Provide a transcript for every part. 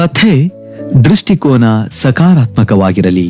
ಕಥೆ ದೃಷ್ಟಿಕೋನ ಸಕಾರಾತ್ಮಕವಾಗಿರಲಿ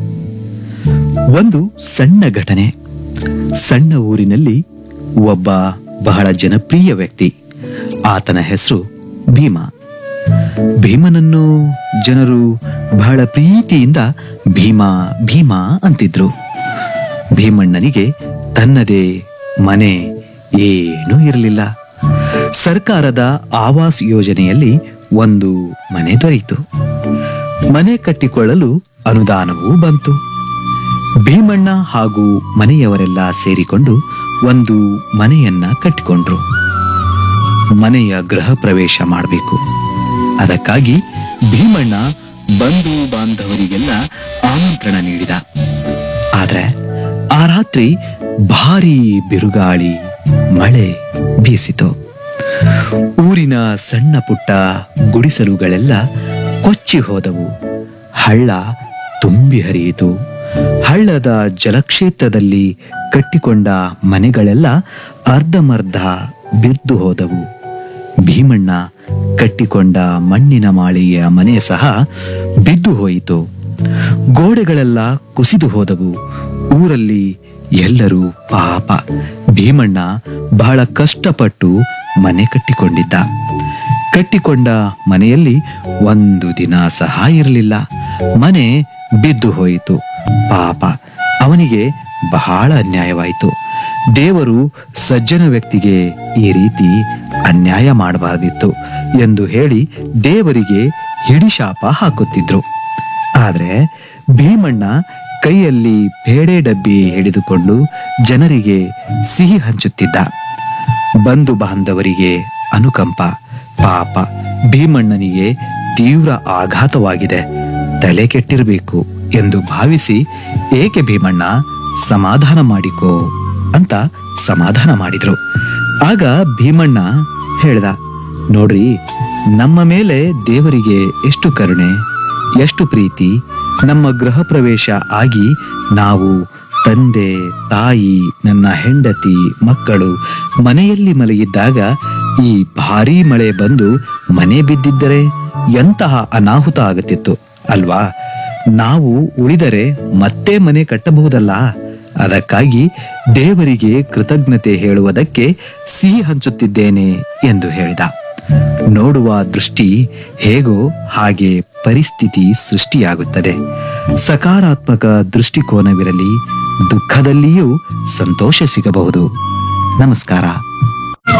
ಒಂದು ಸಣ್ಣ ಘಟನೆ ಸಣ್ಣ ಊರಿನಲ್ಲಿ ಒಬ್ಬ ಬಹಳ ಜನಪ್ರಿಯ ವ್ಯಕ್ತಿ ಆತನ ಹೆಸರು ಭೀಮ ಭೀಮನನ್ನು ಜನರು ಬಹಳ ಪ್ರೀತಿಯಿಂದ ಭೀಮ ಭೀಮ ಅಂತಿದ್ರು ಭೀಮಣ್ಣನಿಗೆ ತನ್ನದೇ ಮನೆ ಏನೂ ಇರಲಿಲ್ಲ ಸರ್ಕಾರದ ಆವಾಸ್ ಯೋಜನೆಯಲ್ಲಿ ಒಂದು ಮನೆ ದೊರೆಯಿತು ಮನೆ ಕಟ್ಟಿಕೊಳ್ಳಲು ಅನುದಾನವೂ ಬಂತು ಭೀಮಣ್ಣ ಹಾಗೂ ಮನೆಯವರೆಲ್ಲ ಸೇರಿಕೊಂಡು ಒಂದು ಮನೆಯನ್ನ ಕಟ್ಟಿಕೊಂಡ್ರು ಮನೆಯ ಗೃಹ ಪ್ರವೇಶ ಮಾಡಬೇಕು ಅದಕ್ಕಾಗಿ ಭೀಮಣ್ಣ ಬಂಧು ಬಾಂಧವರಿಗೆಲ್ಲ ಆಮಂತ್ರಣ ನೀಡಿದ ಆದ್ರೆ ಆ ರಾತ್ರಿ ಭಾರೀ ಬಿರುಗಾಳಿ ಮಳೆ ಬೀಸಿತು ಊರಿನ ಸಣ್ಣ ಪುಟ್ಟ ಗುಡಿಸಲುಗಳೆಲ್ಲ ಕೊಚ್ಚಿ ಹೋದವು ಹಳ್ಳ ತುಂಬಿ ಹರಿಯಿತು ಹಳ್ಳದ ಜಲಕ್ಷೇತ್ರದಲ್ಲಿ ಕಟ್ಟಿಕೊಂಡ ಮನೆಗಳೆಲ್ಲ ಅರ್ಧಮರ್ಧ ಬಿದ್ದು ಹೋದವು ಭೀಮಣ್ಣ ಕಟ್ಟಿಕೊಂಡ ಮಣ್ಣಿನ ಮಾಳಿಗೆಯ ಮನೆ ಸಹ ಬಿದ್ದು ಹೋಯಿತು ಗೋಡೆಗಳೆಲ್ಲ ಕುಸಿದು ಹೋದವು ಊರಲ್ಲಿ ಎಲ್ಲರೂ ಪಾಪ ಭೀಮಣ್ಣ ಬಹಳ ಕಷ್ಟಪಟ್ಟು ಮನೆ ಕಟ್ಟಿಕೊಂಡಿದ್ದ ಕಟ್ಟಿಕೊಂಡ ಮನೆಯಲ್ಲಿ ಒಂದು ದಿನ ಸಹ ಇರಲಿಲ್ಲ ಮನೆ ಬಿದ್ದು ಹೋಯಿತು ಪಾಪ ಅವನಿಗೆ ಬಹಳ ಅನ್ಯಾಯವಾಯಿತು ದೇವರು ಸಜ್ಜನ ವ್ಯಕ್ತಿಗೆ ಈ ರೀತಿ ಅನ್ಯಾಯ ಮಾಡಬಾರದಿತ್ತು ಎಂದು ಹೇಳಿ ದೇವರಿಗೆ ಹಿಡಿಶಾಪ ಹಾಕುತ್ತಿದ್ರು ಆದ್ರೆ ಭೀಮಣ್ಣ ಕೈಯಲ್ಲಿ ಬೇಳೆ ಡಬ್ಬಿ ಹಿಡಿದುಕೊಂಡು ಜನರಿಗೆ ಸಿಹಿ ಹಂಚುತ್ತಿದ್ದ ಬಂಧು ಬಾಂಧವರಿಗೆ ಅನುಕಂಪ ಪಾಪ ಭೀಮಣ್ಣನಿಗೆ ತೀವ್ರ ಆಘಾತವಾಗಿದೆ ತಲೆ ಕೆಟ್ಟಿರಬೇಕು ಎಂದು ಭಾವಿಸಿ ಏಕೆ ಭೀಮಣ್ಣ ಸಮಾಧಾನ ಮಾಡಿಕೋ ಅಂತ ಸಮಾಧಾನ ಮಾಡಿದ್ರು ಆಗ ಭೀಮಣ್ಣ ಹೇಳ್ದ ನೋಡ್ರಿ ನಮ್ಮ ಮೇಲೆ ದೇವರಿಗೆ ಎಷ್ಟು ಕರುಣೆ ಎಷ್ಟು ಪ್ರೀತಿ ನಮ್ಮ ಗೃಹ ಪ್ರವೇಶ ಆಗಿ ನಾವು ತಂದೆ ತಾಯಿ ನನ್ನ ಹೆಂಡತಿ ಮಕ್ಕಳು ಮನೆಯಲ್ಲಿ ಮಲಗಿದ್ದಾಗ ಈ ಭಾರೀ ಮಳೆ ಬಂದು ಮನೆ ಬಿದ್ದಿದ್ದರೆ ಎಂತಹ ಅನಾಹುತ ಆಗುತ್ತಿತ್ತು ಅಲ್ವಾ ನಾವು ಉಳಿದರೆ ಮತ್ತೆ ಮನೆ ಕಟ್ಟಬಹುದಲ್ಲ ಅದಕ್ಕಾಗಿ ದೇವರಿಗೆ ಕೃತಜ್ಞತೆ ಹೇಳುವುದಕ್ಕೆ ಸಿಹಿ ಹಂಚುತ್ತಿದ್ದೇನೆ ಎಂದು ಹೇಳಿದ ನೋಡುವ ದೃಷ್ಟಿ ಹೇಗೋ ಹಾಗೆ ಪರಿಸ್ಥಿತಿ ಸೃಷ್ಟಿಯಾಗುತ್ತದೆ ಸಕಾರಾತ್ಮಕ ದೃಷ್ಟಿಕೋನವಿರಲಿ ದುಃಖದಲ್ಲಿಯೂ ಸಂತೋಷ ಸಿಗಬಹುದು ನಮಸ್ಕಾರ